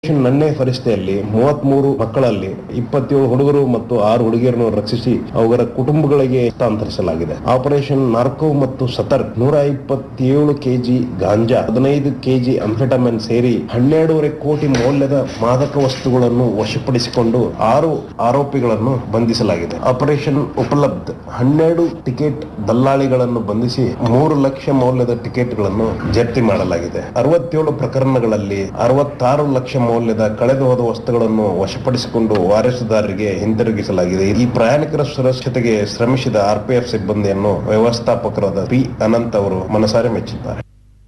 ನನ್ನೇ ಪರಿಸ್ಥಿತಿಯಲ್ಲಿ ಮೂವತ್ಮೂರು ಮಕ್ಕಳಲ್ಲಿ ಇಪ್ಪತ್ತೇಳು ಹುಡುಗರು ಮತ್ತು ಆರು ಹುಡುಗಿಯರನ್ನು ರಕ್ಷಿಸಿ ಅವರ ಕುಟುಂಬಗಳಿಗೆ ಹಸ್ತಾಂತರಿಸಲಾಗಿದೆ ಆಪರೇಷನ್ ನಾರ್ಕೋ ಮತ್ತು ಸತರ್ಕ್ ನೂರ ಇಪ್ಪತ್ತೇಳು ಕೆಜಿ ಗಾಂಜಾ ಹದಿನೈದು ಕೆಜಿ ಅಂಫೆಟಮಿನ್ ಸೇರಿ ಹನ್ನೆರಡೂವರೆ ಕೋಟಿ ಮೌಲ್ಯದ ಮಾದಕ ವಸ್ತುಗಳನ್ನು ವಶಪಡಿಸಿಕೊಂಡು ಆರು ಆರೋಪಿಗಳನ್ನು ಬಂಧಿಸಲಾಗಿದೆ ಆಪರೇಷನ್ ಉಪಲಬ್ಧ ಹನ್ನೆರಡು ಟಿಕೆಟ್ ದಲ್ಲಾಳಿಗಳನ್ನು ಬಂಧಿಸಿ ಮೂರು ಲಕ್ಷ ಮೌಲ್ಯದ ಟಿಕೆಟ್ಗಳನ್ನು ಜಪ್ತಿ ಮಾಡಲಾಗಿದೆ ಅರವತ್ತೇಳು ಪ್ರಕರಣಗಳಲ್ಲಿ ಅರವತ್ತಾರು ಲಕ್ಷ ಮೌಲ್ಯದ ಕಳೆದು ಹೋದ ವಸ್ತುಗಳನ್ನು ವಶಪಡಿಸಿಕೊಂಡು ವಾರಸುದಾರರಿಗೆ ಹಿಂತಿರುಗಿಸಲಾಗಿದೆ ಈ ಪ್ರಯಾಣಿಕರ ಸುರಕ್ಷತೆಗೆ ಶ್ರಮಿಸಿದ ಆರ್ಪಿಎಫ್ ಸಿಬ್ಬಂದಿಯನ್ನು ವ್ಯವಸ್ಥಾಪಕರಾದ ಪಿ ಅನಂತ್ ಅವರು ಮನಸಾರೆ ಮೆಚ್ಚಿದ್ದಾರೆ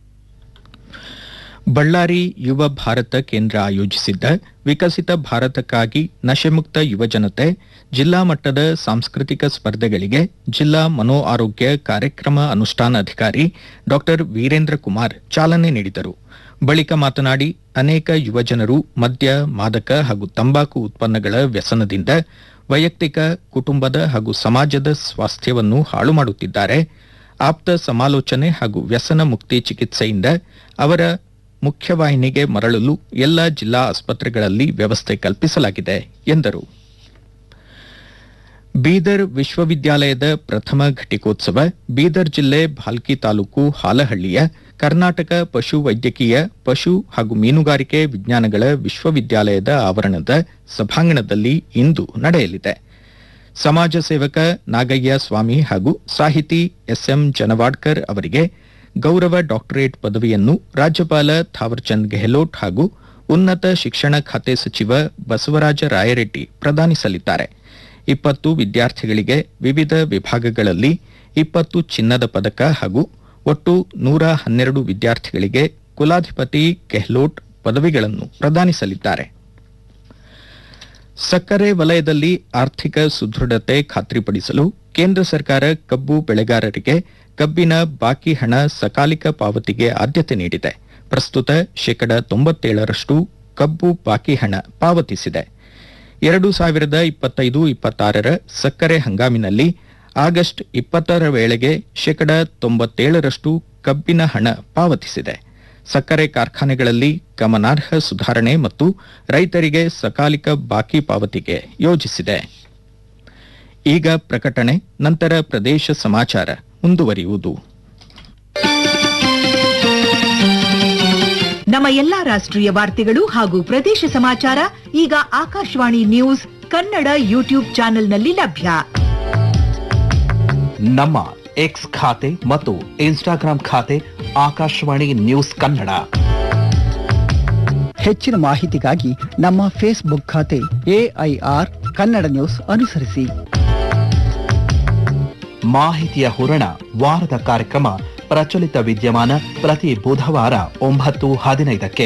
ಬಳ್ಳಾರಿ ಯುವ ಭಾರತ ಕೇಂದ್ರ ಆಯೋಜಿಸಿದ್ದ ವಿಕಸಿತ ಭಾರತಕ್ಕಾಗಿ ನಶೆಮುಕ್ತ ಯುವಜನತೆ ಜಿಲ್ಲಾ ಮಟ್ಟದ ಸಾಂಸ್ಕೃತಿಕ ಸ್ಪರ್ಧೆಗಳಿಗೆ ಜಿಲ್ಲಾ ಮನೋ ಆರೋಗ್ಯ ಕಾರ್ಯಕ್ರಮ ಅನುಷ್ಠಾನಾಧಿಕಾರಿ ಡಾ ವೀರೇಂದ್ರ ಕುಮಾರ್ ಚಾಲನೆ ನೀಡಿದರು ಬಳಿಕ ಮಾತನಾಡಿ ಅನೇಕ ಯುವಜನರು ಮದ್ಯ ಮಾದಕ ಹಾಗೂ ತಂಬಾಕು ಉತ್ಪನ್ನಗಳ ವ್ಯಸನದಿಂದ ವೈಯಕ್ತಿಕ ಕುಟುಂಬದ ಹಾಗೂ ಸಮಾಜದ ಸ್ವಾಸ್ಥ್ಯವನ್ನು ಹಾಳು ಮಾಡುತ್ತಿದ್ದಾರೆ ಆಪ್ತ ಸಮಾಲೋಚನೆ ಹಾಗೂ ವ್ಯಸನ ಮುಕ್ತಿ ಚಿಕಿತ್ಸೆಯಿಂದ ಅವರ ಮುಖ್ಯವಾಹಿನಿಗೆ ಮರಳಲು ಎಲ್ಲ ಜಿಲ್ಲಾ ಆಸ್ಪತ್ರೆಗಳಲ್ಲಿ ವ್ಯವಸ್ಥೆ ಕಲ್ಪಿಸಲಾಗಿದೆ ಎಂದರು ಬೀದರ್ ವಿಶ್ವವಿದ್ಯಾಲಯದ ಪ್ರಥಮ ಘಟಿಕೋತ್ಸವ ಬೀದರ್ ಜಿಲ್ಲೆ ಭಾಲ್ಕಿ ತಾಲೂಕು ಹಾಲಹಳ್ಳಿಯ ಕರ್ನಾಟಕ ಪಶು ವೈದ್ಯಕೀಯ ಪಶು ಹಾಗೂ ಮೀನುಗಾರಿಕೆ ವಿಜ್ಞಾನಗಳ ವಿಶ್ವವಿದ್ಯಾಲಯದ ಆವರಣದ ಸಭಾಂಗಣದಲ್ಲಿ ಇಂದು ನಡೆಯಲಿದೆ ಸಮಾಜ ಸೇವಕ ನಾಗಯ್ಯ ಸ್ವಾಮಿ ಹಾಗೂ ಸಾಹಿತಿ ಎಸ್ಎಂ ಜನವಾಡ್ಕರ್ ಅವರಿಗೆ ಗೌರವ ಡಾಕ್ಟರೇಟ್ ಪದವಿಯನ್ನು ರಾಜ್ಯಪಾಲ ಥಾವರ್ಚಂದ್ ಗೆಹ್ಲೋಟ್ ಹಾಗೂ ಉನ್ನತ ಶಿಕ್ಷಣ ಖಾತೆ ಸಚಿವ ಬಸವರಾಜ ರಾಯರೆಡ್ಡಿ ಪ್ರದಾನಿಸಲಿದ್ದಾರೆ ಇಪ್ಪತ್ತು ವಿದ್ಯಾರ್ಥಿಗಳಿಗೆ ವಿವಿಧ ವಿಭಾಗಗಳಲ್ಲಿ ಇಪ್ಪತ್ತು ಚಿನ್ನದ ಪದಕ ಹಾಗೂ ಒಟ್ಟು ನೂರ ಹನ್ನೆರಡು ವಿದ್ಯಾರ್ಥಿಗಳಿಗೆ ಕುಲಾಧಿಪತಿ ಗೆಹ್ಲೋಟ್ ಪದವಿಗಳನ್ನು ಪ್ರದಾನಿಸಲಿದ್ದಾರೆ ಸಕ್ಕರೆ ವಲಯದಲ್ಲಿ ಆರ್ಥಿಕ ಸುದೃಢತೆ ಖಾತ್ರಿಪಡಿಸಲು ಕೇಂದ್ರ ಸರ್ಕಾರ ಕಬ್ಬು ಬೆಳೆಗಾರರಿಗೆ ಕಬ್ಬಿನ ಬಾಕಿ ಹಣ ಸಕಾಲಿಕ ಪಾವತಿಗೆ ಆದ್ಯತೆ ನೀಡಿದೆ ಪ್ರಸ್ತುತ ಶೇಕಡ ತೊಂಬತ್ತೇಳರಷ್ಟು ಕಬ್ಬು ಬಾಕಿ ಹಣ ಪಾವತಿಸಿದೆ ಎರಡು ಸಾವಿರದ ಇಪ್ಪತ್ತೈದು ಇಪ್ಪತ್ತಾರರ ಸಕ್ಕರೆ ಹಂಗಾಮಿನಲ್ಲಿ ಆಗಸ್ಟ್ ಇಪ್ಪತ್ತರ ವೇಳೆಗೆ ಶೇಕಡ ತೊಂಬತ್ತೇಳರಷ್ಟು ಕಬ್ಬಿನ ಹಣ ಪಾವತಿಸಿದೆ ಸಕ್ಕರೆ ಕಾರ್ಖಾನೆಗಳಲ್ಲಿ ಗಮನಾರ್ಹ ಸುಧಾರಣೆ ಮತ್ತು ರೈತರಿಗೆ ಸಕಾಲಿಕ ಬಾಕಿ ಪಾವತಿಗೆ ಯೋಜಿಸಿದೆ ಈಗ ಪ್ರಕಟಣೆ ನಂತರ ಪ್ರದೇಶ ಸಮಾಚಾರ ಮುಂದುವರಿಯುವುದು ನಮ್ಮ ಎಲ್ಲಾ ರಾಷ್ಟ್ರೀಯ ವಾರ್ತೆಗಳು ಹಾಗೂ ಪ್ರದೇಶ ಸಮಾಚಾರ ಈಗ ಆಕಾಶವಾಣಿ ನ್ಯೂಸ್ ಕನ್ನಡ ಯೂಟ್ಯೂಬ್ ಚಾನೆಲ್ನಲ್ಲಿ ಲಭ್ಯ ನಮ್ಮ ಎಕ್ಸ್ ಖಾತೆ ಮತ್ತು ಇನ್ಸ್ಟಾಗ್ರಾಂ ಖಾತೆ ಆಕಾಶವಾಣಿ ನ್ಯೂಸ್ ಕನ್ನಡ ಹೆಚ್ಚಿನ ಮಾಹಿತಿಗಾಗಿ ನಮ್ಮ ಫೇಸ್ಬುಕ್ ಖಾತೆ ಎಐಆರ್ ಕನ್ನಡ ನ್ಯೂಸ್ ಅನುಸರಿಸಿ ಮಾಹಿತಿಯ ಹೂರಣ ವಾರದ ಕಾರ್ಯಕ್ರಮ ಪ್ರಚಲಿತ ವಿದ್ಯಮಾನ ಪ್ರತಿ ಬುಧವಾರ ಒಂಬತ್ತು ಹದಿನೈದಕ್ಕೆ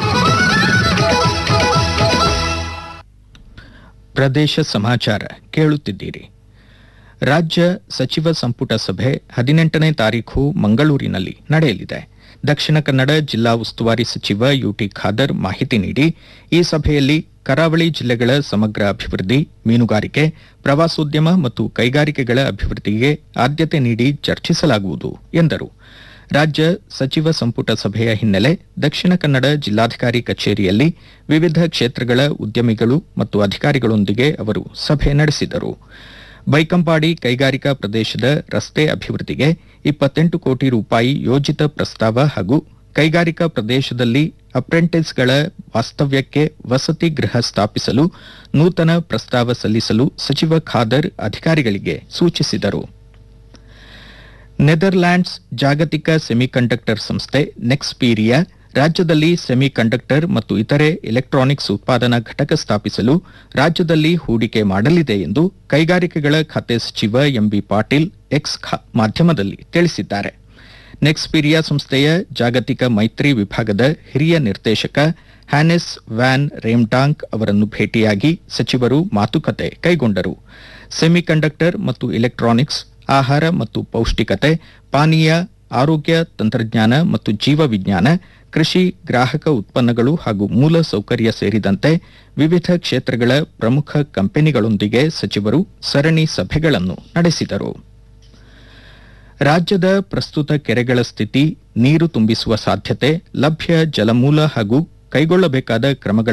ಪ್ರದೇಶ ಸಮಾಚಾರ ಕೇಳುತ್ತಿದ್ದೀರಿ ರಾಜ್ಯ ಸಚಿವ ಸಂಪುಟ ಸಭೆ ಹದಿನೆಂಟನೇ ತಾರೀಖು ಮಂಗಳೂರಿನಲ್ಲಿ ನಡೆಯಲಿದೆ ದಕ್ಷಿಣ ಕನ್ನಡ ಜಿಲ್ಲಾ ಉಸ್ತುವಾರಿ ಸಚಿವ ಯುಟಿ ಖಾದರ್ ಮಾಹಿತಿ ನೀಡಿ ಈ ಸಭೆಯಲ್ಲಿ ಕರಾವಳಿ ಜಿಲ್ಲೆಗಳ ಸಮಗ್ರ ಅಭಿವೃದ್ಧಿ ಮೀನುಗಾರಿಕೆ ಪ್ರವಾಸೋದ್ಯಮ ಮತ್ತು ಕೈಗಾರಿಕೆಗಳ ಅಭಿವೃದ್ಧಿಗೆ ಆದ್ಯತೆ ನೀಡಿ ಚರ್ಚಿಸಲಾಗುವುದು ಎಂದರು ರಾಜ್ಯ ಸಚಿವ ಸಂಪುಟ ಸಭೆಯ ಹಿನ್ನೆಲೆ ದಕ್ಷಿಣ ಕನ್ನಡ ಜಿಲ್ಲಾಧಿಕಾರಿ ಕಚೇರಿಯಲ್ಲಿ ವಿವಿಧ ಕ್ಷೇತ್ರಗಳ ಉದ್ಯಮಿಗಳು ಮತ್ತು ಅಧಿಕಾರಿಗಳೊಂದಿಗೆ ಅವರು ಸಭೆ ನಡೆಸಿದರು ಬೈಕಂಪಾಡಿ ಕೈಗಾರಿಕಾ ಪ್ರದೇಶದ ರಸ್ತೆ ಅಭಿವೃದ್ಧಿಗೆ ಇಪ್ಪತ್ತೆಂಟು ಕೋಟಿ ರೂಪಾಯಿ ಯೋಜಿತ ಪ್ರಸ್ತಾವ ಹಾಗೂ ಕೈಗಾರಿಕಾ ಪ್ರದೇಶದಲ್ಲಿ ಅಪ್ರೆಂಟಿಸ್ಗಳ ವಾಸ್ತವ್ಯಕ್ಕೆ ವಸತಿ ಗೃಹ ಸ್ಥಾಪಿಸಲು ನೂತನ ಪ್ರಸ್ತಾವ ಸಲ್ಲಿಸಲು ಸಚಿವ ಖಾದರ್ ಅಧಿಕಾರಿಗಳಿಗೆ ಸೂಚಿಸಿದರು ನೆದರ್ಲ್ಯಾಂಡ್ಸ್ ಜಾಗತಿಕ ಸೆಮಿಕಂಡಕ್ಟರ್ ಸಂಸ್ಥೆ ನೆಕ್ಸ್ಪೀರಿಯಾ ರಾಜ್ಯದಲ್ಲಿ ಸೆಮಿಕಂಡಕ್ಟರ್ ಮತ್ತು ಇತರೆ ಎಲೆಕ್ಟ್ರಾನಿಕ್ಸ್ ಉತ್ಪಾದನಾ ಘಟಕ ಸ್ಥಾಪಿಸಲು ರಾಜ್ಯದಲ್ಲಿ ಹೂಡಿಕೆ ಮಾಡಲಿದೆ ಎಂದು ಕೈಗಾರಿಕೆಗಳ ಖಾತೆ ಸಚಿವ ಎಂಬಿ ಪಾಟೀಲ್ ಎಕ್ಸ್ ಖಾ- ಮಾಧ್ಯಮದಲ್ಲಿ ತಿಳಿಸಿದ್ದಾರೆ ನೆಕ್ಸ್ಪೀರಿಯಾ ಸಂಸ್ಥೆಯ ಜಾಗತಿಕ ಮೈತ್ರಿ ವಿಭಾಗದ ಹಿರಿಯ ನಿರ್ದೇಶಕ ಹ್ಯಾನೆಸ್ ವ್ಯಾನ್ ರೇಮ್ಟಾಂಕ್ ಅವರನ್ನು ಭೇಟಿಯಾಗಿ ಸಚಿವರು ಮಾತುಕತೆ ಕೈಗೊಂಡರು ಸೆಮಿಕಂಡಕ್ಟರ್ ಮತ್ತು ಎಲೆಕ್ಟ್ರಾನಿಕ್ಸ್ ಆಹಾರ ಮತ್ತು ಪೌಷ್ಟಿಕತೆ ಪಾನೀಯ ಆರೋಗ್ಯ ತಂತ್ರಜ್ಞಾನ ಮತ್ತು ಜೀವವಿಜ್ಞಾನ ಕೃಷಿ ಗ್ರಾಹಕ ಉತ್ಪನ್ನಗಳು ಹಾಗೂ ಮೂಲ ಸೌಕರ್ಯ ಸೇರಿದಂತೆ ವಿವಿಧ ಕ್ಷೇತ್ರಗಳ ಪ್ರಮುಖ ಕಂಪನಿಗಳೊಂದಿಗೆ ಸಚಿವರು ಸರಣಿ ಸಭೆಗಳನ್ನು ನಡೆಸಿದರು ರಾಜ್ಯದ ಪ್ರಸ್ತುತ ಕೆರೆಗಳ ಸ್ಥಿತಿ ನೀರು ತುಂಬಿಸುವ ಸಾಧ್ಯತೆ ಲಭ್ಯ ಜಲಮೂಲ ಹಾಗೂ ಕೈಗೊಳ್ಳಬೇಕಾದ ಕ್ರಮಗಳ